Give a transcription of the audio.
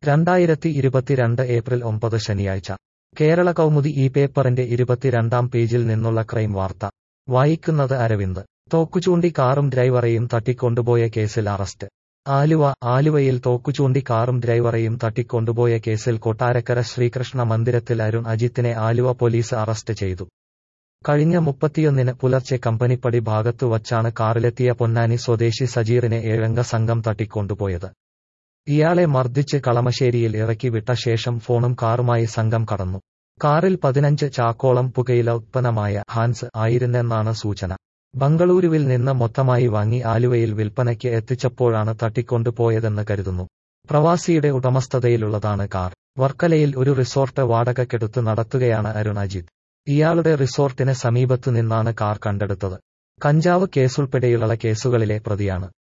രണ്ടായിരത്തി ഇരുപത്തിരണ്ട് ഏപ്രിൽ ഒമ്പത് ശനിയാഴ്ച കേരള കൗമുദി ഈ പേപ്പറിന്റെ ഇരുപത്തിരണ്ടാം പേജിൽ നിന്നുള്ള ക്രൈം വാർത്ത വായിക്കുന്നത് അരവിന്ദ് തോക്കുചൂണ്ടി കാറും ഡ്രൈവറെയും തട്ടിക്കൊണ്ടുപോയ കേസിൽ അറസ്റ്റ് ആലുവ ആലുവയിൽ തോക്കുചൂണ്ടി കാറും ഡ്രൈവറെയും തട്ടിക്കൊണ്ടുപോയ കേസിൽ കൊട്ടാരക്കര ശ്രീകൃഷ്ണ മന്ദിരത്തിൽ അരുൺ അജിത്തിനെ ആലുവ പോലീസ് അറസ്റ്റ് ചെയ്തു കഴിഞ്ഞ മുപ്പത്തിയൊന്നിന് പുലർച്ചെ കമ്പനിപ്പടി ഭാഗത്തു വച്ചാണ് കാറിലെത്തിയ പൊന്നാനി സ്വദേശി സജീറിനെ ഏഴംഗ സംഘം തട്ടിക്കൊണ്ടുപോയത് ഇയാളെ മർദ്ദിച്ച് കളമശ്ശേരിയിൽ ഇറക്കി വിട്ട ശേഷം ഫോണും കാറുമായി സംഘം കടന്നു കാറിൽ പതിനഞ്ച് ചാക്കോളം പുകയില ഉത്പന്നമായ ഹാൻസ് ആയിരുന്നെന്നാണ് സൂചന ബംഗളൂരുവിൽ നിന്ന് മൊത്തമായി വാങ്ങി ആലുവയിൽ വിൽപ്പനയ്ക്ക് എത്തിച്ചപ്പോഴാണ് തട്ടിക്കൊണ്ടുപോയതെന്ന് കരുതുന്നു പ്രവാസിയുടെ ഉടമസ്ഥതയിലുള്ളതാണ് കാർ വർക്കലയിൽ ഒരു റിസോർട്ട് വാടകയ്ക്കെടുത്ത് നടത്തുകയാണ് അരുൺ അജിത് ഇയാളുടെ റിസോർട്ടിന് സമീപത്തു നിന്നാണ് കാർ കണ്ടെടുത്തത് കഞ്ചാവ് കേസുൾപ്പെടെയുള്ള കേസുകളിലെ പ്രതിയാണ്